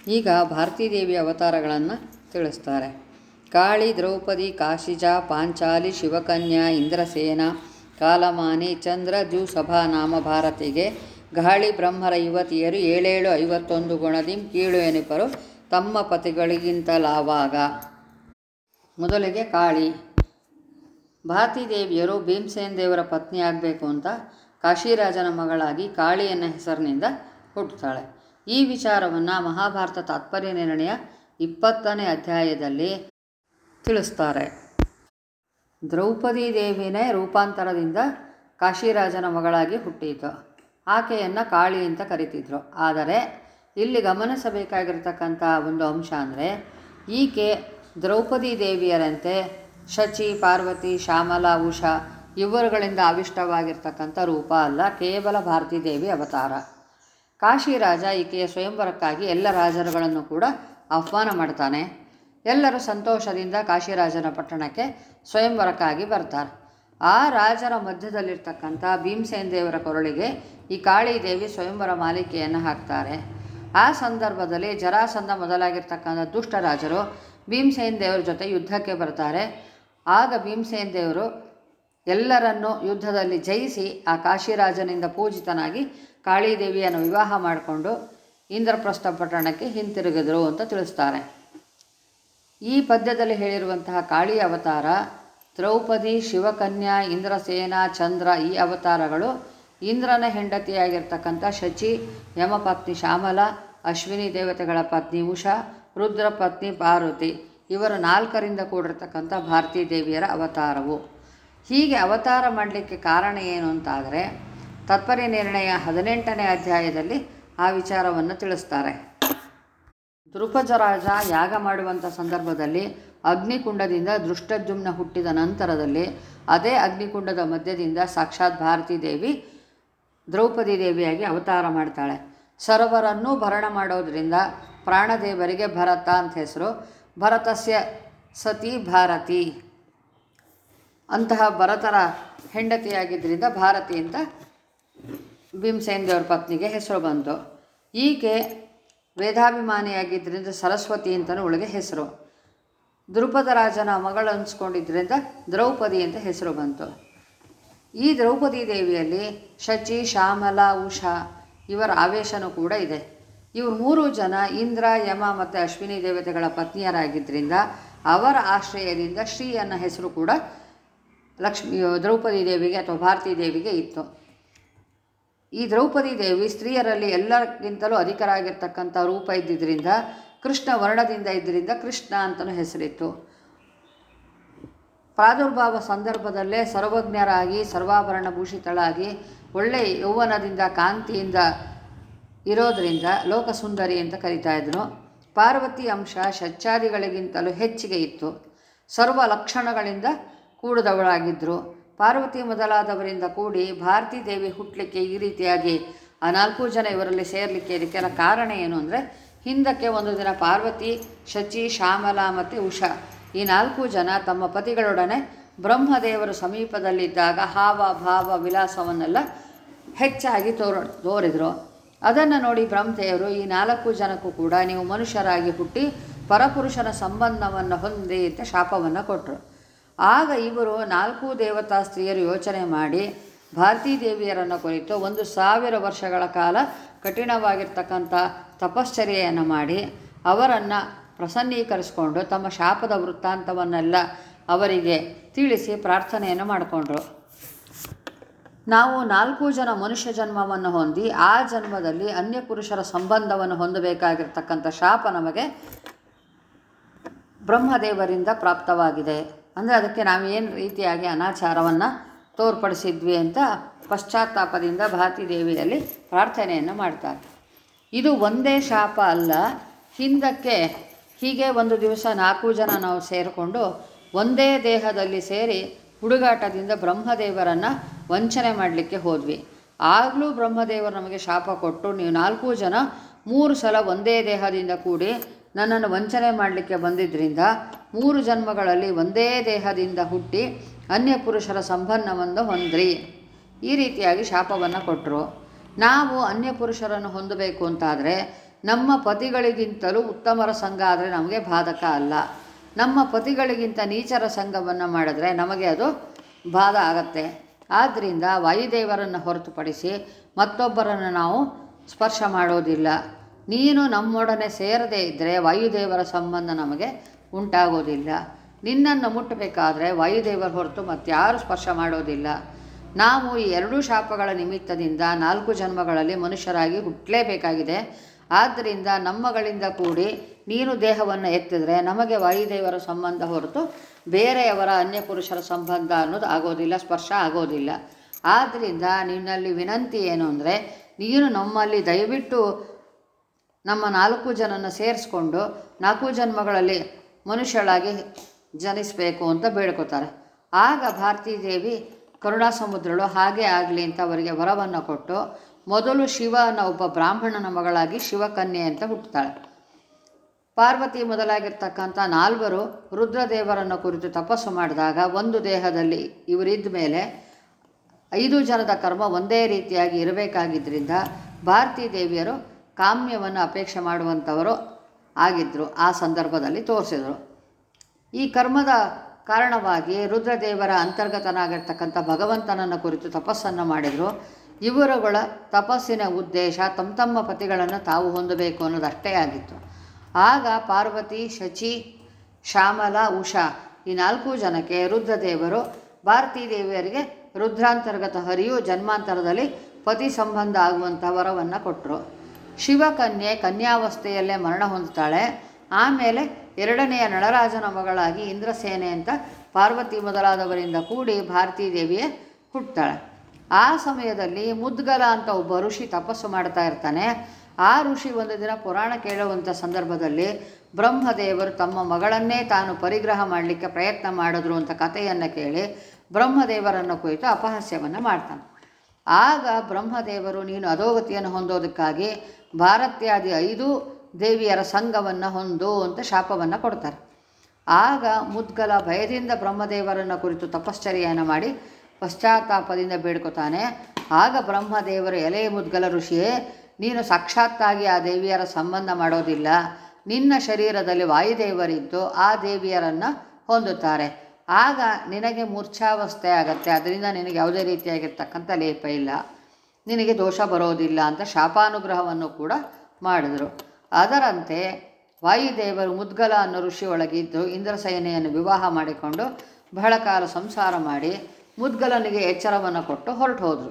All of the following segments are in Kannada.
ಈಗ ಭಾರತೀದೇವಿ ಅವತಾರಗಳನ್ನು ತಿಳಿಸ್ತಾರೆ ಕಾಳಿ ದ್ರೌಪದಿ ಕಾಶಿಜಾ ಪಾಂಚಾಲಿ ಶಿವಕನ್ಯಾ ಇಂದ್ರಸೇನ ಕಾಲಮಾನಿ ಚಂದ್ರ ದ್ಯುಸಭಾ ನಾಮ ಭಾರತಿಗೆ ಗಾಳಿ ಬ್ರಹ್ಮರ ಯುವತಿಯರು ಏಳೇಳು ಐವತ್ತೊಂದು ಗುಣದಿಂ ಕೀಳು ಎನಿಪರು ತಮ್ಮ ಪತಿಗಳಿಗಿಂತಲಾವಾಗ ಮೊದಲಿಗೆ ಕಾಳಿ ಭಾರತೀದೇವಿಯರು ಭೀಮಸೇನ್ ದೇವರ ಪತ್ನಿ ಆಗಬೇಕು ಅಂತ ಕಾಶಿರಾಜನ ಮಗಳಾಗಿ ಕಾಳಿ ಎನ್ನ ಹೆಸರಿನಿಂದ ಹುಟ್ಟುತ್ತಾಳೆ ಈ ವಿಚಾರವನ್ನು ಮಹಾಭಾರತ ತಾತ್ಪರ್ಯ ನಿರ್ಣಯ ಇಪ್ಪತ್ತನೇ ಅಧ್ಯಾಯದಲ್ಲಿ ತಿಳಿಸ್ತಾರೆ ದ್ರೌಪದಿ ದೇವಿನೇ ರೂಪಾಂತರದಿಂದ ಕಾಶಿರಾಜನ ಮಗಳಾಗಿ ಹುಟ್ಟಿತು ಆಕೆಯನ್ನು ಕಾಳಿ ಅಂತ ಕರಿತಿದ್ರು ಆದರೆ ಇಲ್ಲಿ ಗಮನಿಸಬೇಕಾಗಿರ್ತಕ್ಕಂಥ ಒಂದು ಅಂಶ ಅಂದರೆ ಈಕೆ ದ್ರೌಪದಿ ದೇವಿಯರಂತೆ ಶಚಿ ಪಾರ್ವತಿ ಶ್ಯಾಮಲಾ ಉಷಾ ಇವರುಗಳಿಂದ ಆವಿಷ್ಟವಾಗಿರ್ತಕ್ಕಂಥ ರೂಪ ಅಲ್ಲ ಕೇವಲ ಭಾರತೀ ದೇವಿ ಅವತಾರ ಕಾಶಿರಾಜ ಈಕೆಯ ಸ್ವಯಂವರಕ್ಕಾಗಿ ಎಲ್ಲ ರಾಜರುಗಳನ್ನು ಕೂಡ ಆಹ್ವಾನ ಮಾಡ್ತಾನೆ ಎಲ್ಲರೂ ಸಂತೋಷದಿಂದ ಕಾಶಿರಾಜನ ಪಟ್ಟಣಕ್ಕೆ ಸ್ವಯಂವರಕ್ಕಾಗಿ ಬರ್ತಾರೆ ಆ ರಾಜರ ಮಧ್ಯದಲ್ಲಿರ್ತಕ್ಕಂಥ ಭೀಮಸೇನ್ ದೇವರ ಕೊರಳಿಗೆ ಈ ಕಾಳಿದೇವಿ ಸ್ವಯಂವರ ಮಾಲಿಕೆಯನ್ನು ಹಾಕ್ತಾರೆ ಆ ಸಂದರ್ಭದಲ್ಲಿ ಜರಾಸಂಧ ಮೊದಲಾಗಿರ್ತಕ್ಕಂಥ ದುಷ್ಟ ರಾಜರು ಭೀಮಸೇನ್ ದೇವರ ಜೊತೆ ಯುದ್ಧಕ್ಕೆ ಬರ್ತಾರೆ ಆಗ ಭೀಮಸೇನ್ ದೇವರು ಎಲ್ಲರನ್ನೂ ಯುದ್ಧದಲ್ಲಿ ಜಯಿಸಿ ಆ ಕಾಶಿರಾಜನಿಂದ ಪೂಜಿತನಾಗಿ ಕಾಳಿದೇವಿಯನ್ನು ವಿವಾಹ ಮಾಡಿಕೊಂಡು ಇಂದ್ರಪ್ರಸ್ಥ ಪಟ್ಟಣಕ್ಕೆ ಹಿಂತಿರುಗಿದರು ಅಂತ ತಿಳಿಸ್ತಾರೆ ಈ ಪದ್ಯದಲ್ಲಿ ಹೇಳಿರುವಂತಹ ಕಾಳಿ ಅವತಾರ ದ್ರೌಪದಿ ಶಿವಕನ್ಯಾ ಇಂದ್ರಸೇನ ಚಂದ್ರ ಈ ಅವತಾರಗಳು ಇಂದ್ರನ ಹೆಂಡತಿಯಾಗಿರ್ತಕ್ಕಂಥ ಶಚಿ ಯಮಪತ್ನಿ ಶ್ಯಾಮಲ ಅಶ್ವಿನಿ ದೇವತೆಗಳ ಪತ್ನಿ ಉಷಾ ರುದ್ರ ಪತ್ನಿ ಪಾರ್ವತಿ ಇವರು ನಾಲ್ಕರಿಂದ ಕೂಡಿರ್ತಕ್ಕಂಥ ಭಾರತೀ ದೇವಿಯರ ಅವತಾರವು ಹೀಗೆ ಅವತಾರ ಮಾಡಲಿಕ್ಕೆ ಕಾರಣ ಏನು ಅಂತಾದರೆ ತತ್ಪರ್ಯ ನಿರ್ಣಯ ಹದಿನೆಂಟನೇ ಅಧ್ಯಾಯದಲ್ಲಿ ಆ ವಿಚಾರವನ್ನು ತಿಳಿಸ್ತಾರೆ ದೃಪಜರಾಜ ಯಾಗ ಮಾಡುವಂಥ ಸಂದರ್ಭದಲ್ಲಿ ಅಗ್ನಿಕುಂಡದಿಂದ ದೃಷ್ಟಜುಮ್ನ ಹುಟ್ಟಿದ ನಂತರದಲ್ಲಿ ಅದೇ ಅಗ್ನಿಕುಂಡದ ಮಧ್ಯದಿಂದ ಸಾಕ್ಷಾತ್ ಭಾರತೀ ದೇವಿ ದ್ರೌಪದಿ ದೇವಿಯಾಗಿ ಅವತಾರ ಮಾಡ್ತಾಳೆ ಸರ್ವರನ್ನೂ ಭರಣ ಮಾಡೋದ್ರಿಂದ ಪ್ರಾಣದೇವರಿಗೆ ಭರತ ಅಂತ ಹೆಸರು ಭರತಸ್ಯ ಸತಿ ಭಾರತಿ ಅಂತಹ ಭರತರ ಹೆಂಡತಿಯಾಗಿದ್ದರಿಂದ ಭಾರತಿ ಅಂತ ಭೀಮಸೇನ್ ದೇವರ ಪತ್ನಿಗೆ ಹೆಸರು ಬಂತು ಈಕೆ ವೇದಾಭಿಮಾನಿಯಾಗಿದ್ದರಿಂದ ಸರಸ್ವತಿ ಅಂತಲೂ ಅವಳಿಗೆ ಹೆಸರು ದ್ರುಪದ ರಾಜನ ಮಗಳು ಅನ್ಸ್ಕೊಂಡಿದ್ದರಿಂದ ದ್ರೌಪದಿ ಅಂತ ಹೆಸರು ಬಂತು ಈ ದ್ರೌಪದಿ ದೇವಿಯಲ್ಲಿ ಶಚಿ ಶ್ಯಾಮಲ ಉಷಾ ಇವರ ಆವೇಶನೂ ಕೂಡ ಇದೆ ಇವರು ಮೂರು ಜನ ಇಂದ್ರ ಯಮ ಮತ್ತು ಅಶ್ವಿನಿ ದೇವತೆಗಳ ಪತ್ನಿಯರಾಗಿದ್ದರಿಂದ ಅವರ ಆಶ್ರಯದಿಂದ ಶ್ರೀ ಅನ್ನೋ ಹೆಸರು ಕೂಡ ಲಕ್ಷ್ಮಿ ದ್ರೌಪದಿ ದೇವಿಗೆ ಅಥವಾ ಭಾರತೀ ದೇವಿಗೆ ಇತ್ತು ಈ ದ್ರೌಪದಿ ದೇವಿ ಸ್ತ್ರೀಯರಲ್ಲಿ ಎಲ್ಲರಿಗಿಂತಲೂ ಅಧಿಕರಾಗಿರ್ತಕ್ಕಂಥ ರೂಪ ಇದ್ದಿದ್ದರಿಂದ ಕೃಷ್ಣ ವರ್ಣದಿಂದ ಇದ್ದರಿಂದ ಕೃಷ್ಣ ಅಂತಲೂ ಹೆಸರಿತ್ತು ಪ್ರಾದುರ್ಭಾವ ಸಂದರ್ಭದಲ್ಲೇ ಸರ್ವಜ್ಞರಾಗಿ ಸರ್ವಾಭರಣ ಭೂಷಿತಳಾಗಿ ಒಳ್ಳೆಯ ಯೌವನದಿಂದ ಕಾಂತಿಯಿಂದ ಇರೋದರಿಂದ ಲೋಕಸುಂದರಿ ಅಂತ ಕರಿತಾ ಇದ್ರು ಪಾರ್ವತಿ ಅಂಶ ಶಚ್ಚಾದಿಗಳಿಗಿಂತಲೂ ಹೆಚ್ಚಿಗೆ ಇತ್ತು ಸರ್ವ ಲಕ್ಷಣಗಳಿಂದ ಕೂಡಿದವಳಾಗಿದ್ದರು ಪಾರ್ವತಿ ಮೊದಲಾದವರಿಂದ ಕೂಡಿ ಭಾರತೀ ದೇವಿ ಹುಟ್ಟಲಿಕ್ಕೆ ಈ ರೀತಿಯಾಗಿ ಆ ನಾಲ್ಕು ಜನ ಇವರಲ್ಲಿ ಸೇರಲಿಕ್ಕೆ ಇದಕ್ಕೆಲ್ಲ ಕಾರಣ ಏನು ಅಂದರೆ ಹಿಂದಕ್ಕೆ ಒಂದು ದಿನ ಪಾರ್ವತಿ ಶಚಿ ಶ್ಯಾಮಲ ಮತ್ತು ಉಷಾ ಈ ನಾಲ್ಕು ಜನ ತಮ್ಮ ಪತಿಗಳೊಡನೆ ಬ್ರಹ್ಮದೇವರು ಸಮೀಪದಲ್ಲಿದ್ದಾಗ ಹಾವ ಭಾವ ವಿಲಾಸವನ್ನೆಲ್ಲ ಹೆಚ್ಚಾಗಿ ತೋರ ತೋರಿದರು ಅದನ್ನು ನೋಡಿ ಬ್ರಹ್ಮದೇವರು ಈ ನಾಲ್ಕು ಜನಕ್ಕೂ ಕೂಡ ನೀವು ಮನುಷ್ಯರಾಗಿ ಹುಟ್ಟಿ ಪರಪುರುಷನ ಸಂಬಂಧವನ್ನು ಹೊಂದಿ ಅಂತ ಶಾಪವನ್ನು ಕೊಟ್ಟರು ಆಗ ಇವರು ನಾಲ್ಕು ದೇವತಾ ಸ್ತ್ರೀಯರು ಯೋಚನೆ ಮಾಡಿ ಭಾರತೀ ದೇವಿಯರನ್ನು ಕುರಿತು ಒಂದು ಸಾವಿರ ವರ್ಷಗಳ ಕಾಲ ಕಠಿಣವಾಗಿರ್ತಕ್ಕಂಥ ತಪಶ್ಚರ್ಯೆಯನ್ನು ಮಾಡಿ ಅವರನ್ನು ಪ್ರಸನ್ನೀಕರಿಸ್ಕೊಂಡು ತಮ್ಮ ಶಾಪದ ವೃತ್ತಾಂತವನ್ನೆಲ್ಲ ಅವರಿಗೆ ತಿಳಿಸಿ ಪ್ರಾರ್ಥನೆಯನ್ನು ಮಾಡಿಕೊಂಡ್ರು ನಾವು ನಾಲ್ಕು ಜನ ಮನುಷ್ಯ ಜನ್ಮವನ್ನು ಹೊಂದಿ ಆ ಜನ್ಮದಲ್ಲಿ ಅನ್ಯ ಪುರುಷರ ಸಂಬಂಧವನ್ನು ಹೊಂದಬೇಕಾಗಿರ್ತಕ್ಕಂಥ ಶಾಪ ನಮಗೆ ಬ್ರಹ್ಮದೇವರಿಂದ ಪ್ರಾಪ್ತವಾಗಿದೆ ಅಂದರೆ ಅದಕ್ಕೆ ನಾವೇನು ರೀತಿಯಾಗಿ ಅನಾಚಾರವನ್ನು ತೋರ್ಪಡಿಸಿದ್ವಿ ಅಂತ ಪಶ್ಚಾತ್ತಾಪದಿಂದ ಭಾರತೀ ದೇವಿಯಲ್ಲಿ ಪ್ರಾರ್ಥನೆಯನ್ನು ಮಾಡ್ತಾರೆ ಇದು ಒಂದೇ ಶಾಪ ಅಲ್ಲ ಹಿಂದಕ್ಕೆ ಹೀಗೆ ಒಂದು ದಿವಸ ನಾಲ್ಕು ಜನ ನಾವು ಸೇರಿಕೊಂಡು ಒಂದೇ ದೇಹದಲ್ಲಿ ಸೇರಿ ಹುಡುಗಾಟದಿಂದ ಬ್ರಹ್ಮದೇವರನ್ನು ವಂಚನೆ ಮಾಡಲಿಕ್ಕೆ ಹೋದ್ವಿ ಆಗಲೂ ಬ್ರಹ್ಮದೇವರು ನಮಗೆ ಶಾಪ ಕೊಟ್ಟು ನೀವು ನಾಲ್ಕು ಜನ ಮೂರು ಸಲ ಒಂದೇ ದೇಹದಿಂದ ಕೂಡಿ ನನ್ನನ್ನು ವಂಚನೆ ಮಾಡಲಿಕ್ಕೆ ಬಂದಿದ್ದರಿಂದ ಮೂರು ಜನ್ಮಗಳಲ್ಲಿ ಒಂದೇ ದೇಹದಿಂದ ಹುಟ್ಟಿ ಅನ್ಯ ಪುರುಷರ ಸಂಬಂಧವನ್ನು ಹೊಂದ್ರಿ ಈ ರೀತಿಯಾಗಿ ಶಾಪವನ್ನು ಕೊಟ್ಟರು ನಾವು ಅನ್ಯ ಪುರುಷರನ್ನು ಹೊಂದಬೇಕು ಅಂತಾದರೆ ನಮ್ಮ ಪತಿಗಳಿಗಿಂತಲೂ ಉತ್ತಮರ ಸಂಘ ಆದರೆ ನಮಗೆ ಬಾಧಕ ಅಲ್ಲ ನಮ್ಮ ಪತಿಗಳಿಗಿಂತ ನೀಚರ ಸಂಘವನ್ನು ಮಾಡಿದ್ರೆ ನಮಗೆ ಅದು ಬಾಧ ಆಗತ್ತೆ ಆದ್ದರಿಂದ ವಾಯುದೇವರನ್ನು ಹೊರತುಪಡಿಸಿ ಮತ್ತೊಬ್ಬರನ್ನು ನಾವು ಸ್ಪರ್ಶ ಮಾಡೋದಿಲ್ಲ ನೀನು ನಮ್ಮೊಡನೆ ಸೇರದೇ ಇದ್ದರೆ ವಾಯುದೇವರ ಸಂಬಂಧ ನಮಗೆ ಉಂಟಾಗೋದಿಲ್ಲ ನಿನ್ನನ್ನು ಮುಟ್ಟಬೇಕಾದ್ರೆ ವಾಯುದೇವರ ಹೊರತು ಮತ್ತಾರು ಸ್ಪರ್ಶ ಮಾಡೋದಿಲ್ಲ ನಾವು ಈ ಎರಡೂ ಶಾಪಗಳ ನಿಮಿತ್ತದಿಂದ ನಾಲ್ಕು ಜನ್ಮಗಳಲ್ಲಿ ಮನುಷ್ಯರಾಗಿ ಹುಟ್ಟಲೇಬೇಕಾಗಿದೆ ಆದ್ದರಿಂದ ನಮ್ಮಗಳಿಂದ ಕೂಡಿ ನೀನು ದೇಹವನ್ನು ಎತ್ತಿದ್ರೆ ನಮಗೆ ವಾಯುದೇವರ ಸಂಬಂಧ ಹೊರತು ಬೇರೆಯವರ ಅನ್ಯ ಪುರುಷರ ಸಂಬಂಧ ಅನ್ನೋದು ಆಗೋದಿಲ್ಲ ಸ್ಪರ್ಶ ಆಗೋದಿಲ್ಲ ಆದ್ದರಿಂದ ನಿನ್ನಲ್ಲಿ ವಿನಂತಿ ಏನು ಅಂದರೆ ನೀನು ನಮ್ಮಲ್ಲಿ ದಯವಿಟ್ಟು ನಮ್ಮ ನಾಲ್ಕು ಜನನ ಸೇರಿಸ್ಕೊಂಡು ನಾಲ್ಕು ಜನ್ಮಗಳಲ್ಲಿ ಮನುಷ್ಯಳಾಗಿ ಜನಿಸಬೇಕು ಅಂತ ಬೇಡ್ಕೋತಾರೆ ಆಗ ಭಾರತೀ ದೇವಿ ಕರುಣಾ ಸಮುದ್ರಳು ಹಾಗೆ ಆಗಲಿ ಅಂತ ಅವರಿಗೆ ವರವನ್ನು ಕೊಟ್ಟು ಮೊದಲು ಶಿವನ ಒಬ್ಬ ಬ್ರಾಹ್ಮಣನ ಮಗಳಾಗಿ ಶಿವಕನ್ಯೆ ಅಂತ ಹುಟ್ಟುತ್ತಾಳೆ ಪಾರ್ವತಿ ಮೊದಲಾಗಿರ್ತಕ್ಕಂಥ ನಾಲ್ವರು ರುದ್ರದೇವರನ್ನು ಕುರಿತು ತಪಸ್ಸು ಮಾಡಿದಾಗ ಒಂದು ದೇಹದಲ್ಲಿ ಇವರಿದ್ದ ಮೇಲೆ ಐದು ಜನದ ಕರ್ಮ ಒಂದೇ ರೀತಿಯಾಗಿ ಇರಬೇಕಾಗಿದ್ದರಿಂದ ಭಾರತೀ ದೇವಿಯರು ಕಾಮ್ಯವನ್ನು ಅಪೇಕ್ಷೆ ಮಾಡುವಂಥವರು ಆಗಿದ್ದರು ಆ ಸಂದರ್ಭದಲ್ಲಿ ತೋರಿಸಿದರು ಈ ಕರ್ಮದ ಕಾರಣವಾಗಿ ರುದ್ರದೇವರ ಅಂತರ್ಗತನಾಗಿರ್ತಕ್ಕಂಥ ಭಗವಂತನನ್ನು ಕುರಿತು ತಪಸ್ಸನ್ನು ಮಾಡಿದರು ಇವರುಗಳ ತಪಸ್ಸಿನ ಉದ್ದೇಶ ತಮ್ಮ ತಮ್ಮ ಪತಿಗಳನ್ನು ತಾವು ಹೊಂದಬೇಕು ಅನ್ನೋದಷ್ಟೇ ಆಗಿತ್ತು ಆಗ ಪಾರ್ವತಿ ಶಚಿ ಶ್ಯಾಮಲ ಉಷಾ ಈ ನಾಲ್ಕು ಜನಕ್ಕೆ ರುದ್ರದೇವರು ಭಾರತೀ ದೇವಿಯರಿಗೆ ರುದ್ರಾಂತರ್ಗತ ಹರಿಯು ಜನ್ಮಾಂತರದಲ್ಲಿ ಪತಿ ಸಂಬಂಧ ಆಗುವಂಥ ವರವನ್ನು ಕೊಟ್ಟರು ಶಿವಕನ್ಯೆ ಕನ್ಯಾವಸ್ಥೆಯಲ್ಲೇ ಮರಣ ಹೊಂದುತ್ತಾಳೆ ಆಮೇಲೆ ಎರಡನೆಯ ನಳರಾಜನ ಮಗಳಾಗಿ ಇಂದ್ರಸೇನೆ ಅಂತ ಪಾರ್ವತಿ ಮೊದಲಾದವರಿಂದ ಕೂಡಿ ಭಾರತೀ ದೇವಿಯೇ ಹುಟ್ಟುತ್ತಾಳೆ ಆ ಸಮಯದಲ್ಲಿ ಮುದ್ಗಲ ಅಂತ ಒಬ್ಬ ಋಷಿ ತಪಸ್ಸು ಮಾಡ್ತಾ ಇರ್ತಾನೆ ಆ ಋಷಿ ಒಂದು ದಿನ ಪುರಾಣ ಕೇಳುವಂಥ ಸಂದರ್ಭದಲ್ಲಿ ಬ್ರಹ್ಮದೇವರು ತಮ್ಮ ಮಗಳನ್ನೇ ತಾನು ಪರಿಗ್ರಹ ಮಾಡಲಿಕ್ಕೆ ಪ್ರಯತ್ನ ಮಾಡಿದ್ರು ಅಂತ ಕಥೆಯನ್ನು ಕೇಳಿ ಬ್ರಹ್ಮದೇವರನ್ನು ಕುರಿತು ಅಪಹಾಸ್ಯವನ್ನು ಮಾಡ್ತಾನೆ ಆಗ ಬ್ರಹ್ಮದೇವರು ನೀನು ಅಧೋಗತಿಯನ್ನು ಹೊಂದೋದಕ್ಕಾಗಿ ಭಾರತ್ಯಾದಿ ಐದು ದೇವಿಯರ ಸಂಘವನ್ನು ಹೊಂದು ಅಂತ ಶಾಪವನ್ನು ಕೊಡ್ತಾರೆ ಆಗ ಮುದ್ಗಲ ಭಯದಿಂದ ಬ್ರಹ್ಮದೇವರನ್ನು ಕುರಿತು ತಪಶ್ಚರ್ಯೆಯನ್ನು ಮಾಡಿ ಪಶ್ಚಾತ್ತಾಪದಿಂದ ಬೇಡ್ಕೊತಾನೆ ಆಗ ಬ್ರಹ್ಮದೇವರು ಎಲೆ ಮುದ್ಗಲ ಋಷಿಯೇ ನೀನು ಸಾಕ್ಷಾತ್ತಾಗಿ ಆ ದೇವಿಯರ ಸಂಬಂಧ ಮಾಡೋದಿಲ್ಲ ನಿನ್ನ ಶರೀರದಲ್ಲಿ ವಾಯುದೇವರಿದ್ದು ಆ ದೇವಿಯರನ್ನು ಹೊಂದುತ್ತಾರೆ ಆಗ ನಿನಗೆ ಮೂರ್ಛಾವಸ್ಥೆ ಆಗತ್ತೆ ಅದರಿಂದ ನಿನಗೆ ಯಾವುದೇ ರೀತಿಯಾಗಿರ್ತಕ್ಕಂಥ ಲೇಪ ಇಲ್ಲ ನಿನಗೆ ದೋಷ ಬರೋದಿಲ್ಲ ಅಂತ ಶಾಪಾನುಗ್ರಹವನ್ನು ಕೂಡ ಮಾಡಿದರು ಅದರಂತೆ ವಾಯುದೇವರು ಮುದ್ಗಲ ಅನ್ನೋ ಋಷಿಯೊಳಗಿದ್ದು ಇಂದ್ರಸೇನೆಯನ್ನು ವಿವಾಹ ಮಾಡಿಕೊಂಡು ಬಹಳ ಕಾಲ ಸಂಸಾರ ಮಾಡಿ ಮುದ್ಗಲನಿಗೆ ಎಚ್ಚರವನ್ನು ಕೊಟ್ಟು ಹೊರಟು ಹೋದರು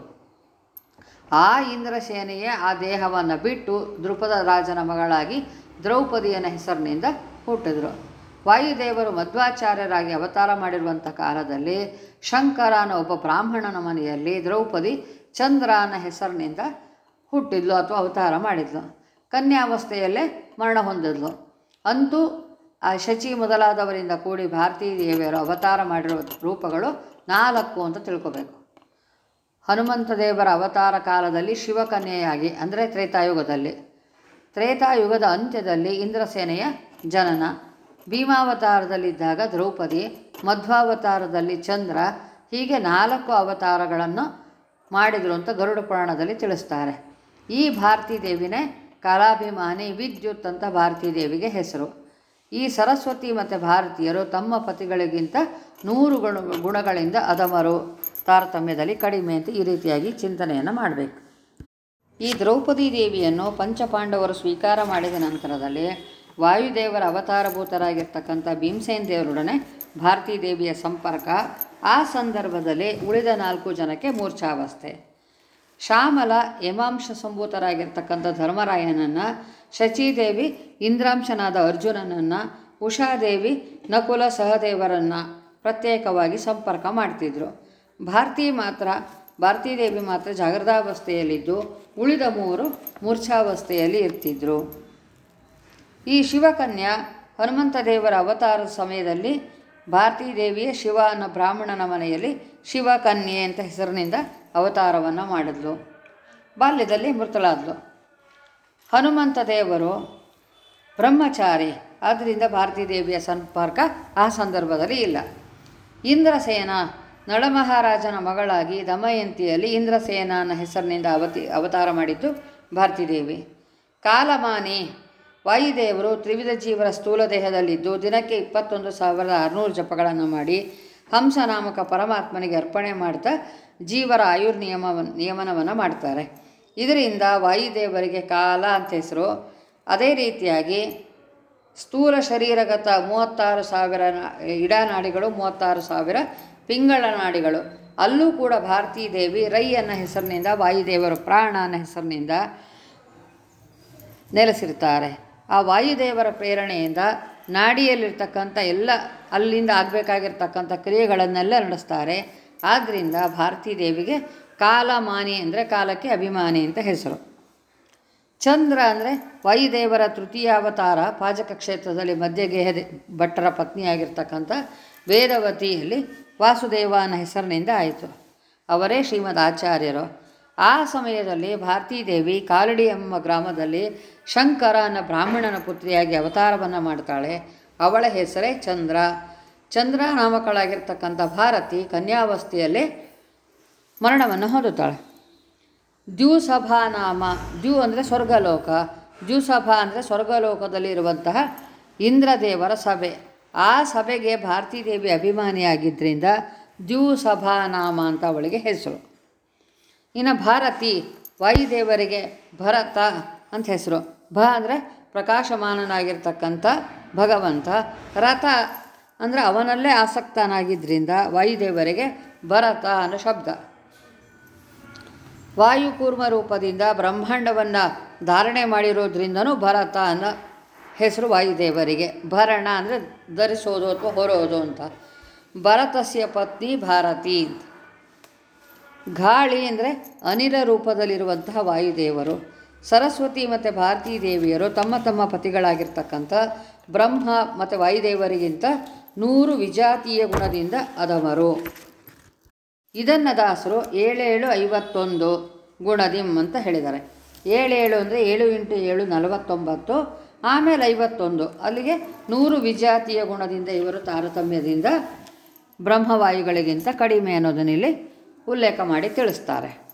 ಆ ಇಂದ್ರಸೇನೆಯೇ ಆ ದೇಹವನ್ನು ಬಿಟ್ಟು ದೃಪದ ರಾಜನ ಮಗಳಾಗಿ ದ್ರೌಪದಿಯನ ಹೆಸರಿನಿಂದ ಹುಟ್ಟಿದರು ವಾಯುದೇವರು ಮಧ್ವಾಚಾರ್ಯರಾಗಿ ಅವತಾರ ಮಾಡಿರುವಂಥ ಕಾಲದಲ್ಲಿ ಶಂಕರನ ಒಬ್ಬ ಬ್ರಾಹ್ಮಣನ ಮನೆಯಲ್ಲಿ ದ್ರೌಪದಿ ಚಂದ್ರನ ಹೆಸರಿನಿಂದ ಹುಟ್ಟಿದ್ಲು ಅಥವಾ ಅವತಾರ ಮಾಡಿದ್ಲು ಕನ್ಯಾವಸ್ಥೆಯಲ್ಲೇ ಮರಣ ಹೊಂದಿದ್ಲು ಅಂತೂ ಆ ಶಚಿ ಮೊದಲಾದವರಿಂದ ಕೂಡಿ ಭಾರತೀ ದೇವಿಯರು ಅವತಾರ ಮಾಡಿರೋ ರೂಪಗಳು ನಾಲ್ಕು ಅಂತ ತಿಳ್ಕೊಬೇಕು ಹನುಮಂತ ದೇವರ ಅವತಾರ ಕಾಲದಲ್ಲಿ ಶಿವಕನ್ಯೆಯಾಗಿ ಅಂದರೆ ತ್ರೇತಾಯುಗದಲ್ಲಿ ತ್ರೇತಾಯುಗದ ಅಂತ್ಯದಲ್ಲಿ ಇಂದ್ರಸೇನೆಯ ಜನನ ಭೀಮಾವತಾರದಲ್ಲಿದ್ದಾಗ ದ್ರೌಪದಿ ಮಧ್ವಾವತಾರದಲ್ಲಿ ಚಂದ್ರ ಹೀಗೆ ನಾಲ್ಕು ಅವತಾರಗಳನ್ನು ಮಾಡಿದರು ಅಂತ ಗರುಡ ಪುರಾಣದಲ್ಲಿ ತಿಳಿಸ್ತಾರೆ ಈ ಭಾರತೀ ದೇವಿನೇ ಕಾಲಾಭಿಮಾನಿ ವಿದ್ಯುತ್ ಅಂತ ಭಾರತೀ ದೇವಿಗೆ ಹೆಸರು ಈ ಸರಸ್ವತಿ ಮತ್ತು ಭಾರತೀಯರು ತಮ್ಮ ಪತಿಗಳಿಗಿಂತ ನೂರು ಗುಣ ಗುಣಗಳಿಂದ ಅಧಮರು ತಾರತಮ್ಯದಲ್ಲಿ ಕಡಿಮೆ ಅಂತ ಈ ರೀತಿಯಾಗಿ ಚಿಂತನೆಯನ್ನು ಮಾಡಬೇಕು ಈ ದ್ರೌಪದಿ ದೇವಿಯನ್ನು ಪಂಚಪಾಂಡವರು ಸ್ವೀಕಾರ ಮಾಡಿದ ನಂತರದಲ್ಲಿ ವಾಯುದೇವರ ಅವತಾರಭೂತರಾಗಿರ್ತಕ್ಕಂಥ ಭೀಮಸೇನ್ ದೇವರೊಡನೆ ಭಾರತೀ ದೇವಿಯ ಸಂಪರ್ಕ ಆ ಸಂದರ್ಭದಲ್ಲಿ ಉಳಿದ ನಾಲ್ಕು ಜನಕ್ಕೆ ಮೂರ್ಛಾವಸ್ಥೆ ಶ್ಯಾಮಲ ಯಮಾಂಶ ಸಂಭೂತರಾಗಿರ್ತಕ್ಕಂಥ ಧರ್ಮರಾಯನನ್ನು ಶಚೀದೇವಿ ಇಂದ್ರಾಂಶನಾದ ಅರ್ಜುನನನ್ನು ಉಷಾದೇವಿ ನಕುಲ ಸಹದೇವರನ್ನು ಪ್ರತ್ಯೇಕವಾಗಿ ಸಂಪರ್ಕ ಮಾಡ್ತಿದ್ರು ಭಾರತಿ ಮಾತ್ರ ಭಾರತೀ ದೇವಿ ಮಾತ್ರ ಜಾಗೃತಾವಸ್ಥೆಯಲ್ಲಿದ್ದು ಉಳಿದ ಮೂವರು ಮೂರ್ಛಾವಸ್ಥೆಯಲ್ಲಿ ಇರ್ತಿದ್ರು ಈ ಶಿವಕನ್ಯಾ ಹನುಮಂತ ದೇವರ ಅವತಾರದ ಸಮಯದಲ್ಲಿ ಭಾರತೀ ದೇವಿಯ ಶಿವ ಅನ್ನೋ ಬ್ರಾಹ್ಮಣನ ಮನೆಯಲ್ಲಿ ಶಿವಕನ್ಯೆ ಅಂತ ಹೆಸರಿನಿಂದ ಅವತಾರವನ್ನು ಮಾಡಿದ್ಲು ಬಾಲ್ಯದಲ್ಲಿ ಮೃತಳಾದ್ಲು ಹನುಮಂತ ದೇವರು ಬ್ರಹ್ಮಚಾರಿ ಆದ್ದರಿಂದ ಭಾರತೀ ದೇವಿಯ ಸಂಪರ್ಕ ಆ ಸಂದರ್ಭದಲ್ಲಿ ಇಲ್ಲ ಇಂದ್ರಸೇನ ನಳಮಹಾರಾಜನ ಮಗಳಾಗಿ ದಮಯಂತಿಯಲ್ಲಿ ಇಂದ್ರಸೇನ ಅನ್ನೋ ಹೆಸರಿನಿಂದ ಅವತಿ ಅವತಾರ ಮಾಡಿದ್ದು ಭಾರತೀ ದೇವಿ ಕಾಲಮಾನಿ ವಾಯುದೇವರು ತ್ರಿವಿಧ ಜೀವರ ಸ್ಥೂಲ ದೇಹದಲ್ಲಿದ್ದು ದಿನಕ್ಕೆ ಇಪ್ಪತ್ತೊಂದು ಸಾವಿರದ ಆರುನೂರು ಜಪಗಳನ್ನು ಮಾಡಿ ಹಂಸ ನಾಮಕ ಪರಮಾತ್ಮನಿಗೆ ಅರ್ಪಣೆ ಮಾಡ್ತಾ ಜೀವರ ಆಯುರ್ ನಿಯಮವನ್ನು ನಿಯಮನವನ್ನು ಮಾಡ್ತಾರೆ ಇದರಿಂದ ವಾಯುದೇವರಿಗೆ ಕಾಲ ಅಂತ ಹೆಸರು ಅದೇ ರೀತಿಯಾಗಿ ಸ್ಥೂಲ ಶರೀರಗತ ಮೂವತ್ತಾರು ಸಾವಿರ ನಾ- ಇಡನಾಡಿಗಳು ಮೂವತ್ತಾರು ಸಾವಿರ ಪಿಂಗಳ ನಾಡಿಗಳು ಅಲ್ಲೂ ಕೂಡ ಭಾರತೀ ದೇವಿ ರೈ ಅನ್ನೋ ಹೆಸರಿನಿಂದ ವಾಯುದೇವರು ಪ್ರಾಣ ಅನ್ನೋ ಹೆಸರಿನಿಂದ ನೆಲೆಸಿರ್ತಾರೆ ಆ ವಾಯುದೇವರ ಪ್ರೇರಣೆಯಿಂದ ನಾಡಿಯಲ್ಲಿರ್ತಕ್ಕಂಥ ಎಲ್ಲ ಅಲ್ಲಿಂದ ಆಗಬೇಕಾಗಿರ್ತಕ್ಕಂಥ ಕ್ರಿಯೆಗಳನ್ನೆಲ್ಲ ನಡೆಸ್ತಾರೆ ಆದ್ದರಿಂದ ಭಾರತೀ ದೇವಿಗೆ ಕಾಲಮಾನಿ ಅಂದರೆ ಕಾಲಕ್ಕೆ ಅಭಿಮಾನಿ ಅಂತ ಹೆಸರು ಚಂದ್ರ ಅಂದರೆ ವಾಯುದೇವರ ತೃತೀಯ ಅವತಾರ ಪಾಜಕ ಕ್ಷೇತ್ರದಲ್ಲಿ ಮಧ್ಯಗೇಹ ಭಟ್ಟರ ಪತ್ನಿಯಾಗಿರ್ತಕ್ಕಂಥ ವೇದವತಿಯಲ್ಲಿ ವಾಸುದೇವ ಅನ್ನೋ ಹೆಸರಿನಿಂದ ಆಯಿತು ಅವರೇ ಶ್ರೀಮದ್ ಆಚಾರ್ಯರು ಆ ಸಮಯದಲ್ಲಿ ಭಾರತೀ ದೇವಿ ಕಾಲಡಿ ಎಂಬ ಗ್ರಾಮದಲ್ಲಿ ಶಂಕರ ಅನ್ನೋ ಬ್ರಾಹ್ಮಣನ ಪುತ್ರಿಯಾಗಿ ಅವತಾರವನ್ನು ಮಾಡ್ತಾಳೆ ಅವಳ ಹೆಸರೇ ಚಂದ್ರ ಚಂದ್ರ ನಾಮಕಳಾಗಿರ್ತಕ್ಕಂಥ ಭಾರತಿ ಕನ್ಯಾವಸ್ಥೆಯಲ್ಲಿ ಮರಣವನ್ನು ಹೊಂದುತ್ತಾಳೆ ದ್ಯೂಸಭಾ ನಾಮ ದ್ಯೂ ಅಂದರೆ ಸ್ವರ್ಗಲೋಕ ದ್ಯೂಸಭಾ ಅಂದರೆ ಸ್ವರ್ಗಲೋಕದಲ್ಲಿ ಇರುವಂತಹ ಇಂದ್ರದೇವರ ಸಭೆ ಆ ಸಭೆಗೆ ಭಾರತೀ ದೇವಿ ಅಭಿಮಾನಿಯಾಗಿದ್ದರಿಂದ ದ್ಯೂಸಭಾ ನಾಮ ಅಂತ ಅವಳಿಗೆ ಹೆಸರು ಇನ್ನು ಭಾರತಿ ವಾಯುದೇವರಿಗೆ ಭರತ ಅಂತ ಹೆಸರು ಭ ಅಂದರೆ ಪ್ರಕಾಶಮಾನನಾಗಿರ್ತಕ್ಕಂಥ ಭಗವಂತ ರಥ ಅಂದರೆ ಅವನಲ್ಲೇ ಆಸಕ್ತನಾಗಿದ್ದರಿಂದ ವಾಯುದೇವರಿಗೆ ಭರತ ಅನ್ನೋ ಶಬ್ದ ವಾಯುಕೂರ್ಮ ರೂಪದಿಂದ ಬ್ರಹ್ಮಾಂಡವನ್ನು ಧಾರಣೆ ಮಾಡಿರೋದ್ರಿಂದನೂ ಭರತ ಅನ್ನೋ ಹೆಸರು ವಾಯುದೇವರಿಗೆ ಭರಣ ಅಂದರೆ ಧರಿಸೋದು ಅಥವಾ ಹೊರೋದು ಅಂತ ಭರತಸ್ಯ ಪತ್ನಿ ಭಾರತಿ ಅಂತ ಗಾಳಿ ಅಂದರೆ ಅನಿಲ ರೂಪದಲ್ಲಿರುವಂತಹ ವಾಯುದೇವರು ಸರಸ್ವತಿ ಮತ್ತು ಭಾರತೀ ದೇವಿಯರು ತಮ್ಮ ತಮ್ಮ ಪತಿಗಳಾಗಿರ್ತಕ್ಕಂಥ ಬ್ರಹ್ಮ ಮತ್ತು ವಾಯುದೇವರಿಗಿಂತ ನೂರು ವಿಜಾತೀಯ ಗುಣದಿಂದ ಅಧಮರು ಇದನ್ನು ದಾಸರು ಏಳೇಳು ಐವತ್ತೊಂದು ಗುಣದಿಂ ಅಂತ ಹೇಳಿದ್ದಾರೆ ಏಳೇಳು ಅಂದರೆ ಏಳು ಇಂಟು ಏಳು ನಲವತ್ತೊಂಬತ್ತು ಆಮೇಲೆ ಐವತ್ತೊಂದು ಅಲ್ಲಿಗೆ ನೂರು ವಿಜಾತಿಯ ಗುಣದಿಂದ ಇವರು ತಾರತಮ್ಯದಿಂದ ಬ್ರಹ್ಮವಾಯುಗಳಿಗಿಂತ ಕಡಿಮೆ ಅನ್ನೋದನ್ನಿಲ್ಲಿ ಉಲ್ಲೇಖ ಮಾಡಿ ತಿಳಿಸ್ತಾರೆ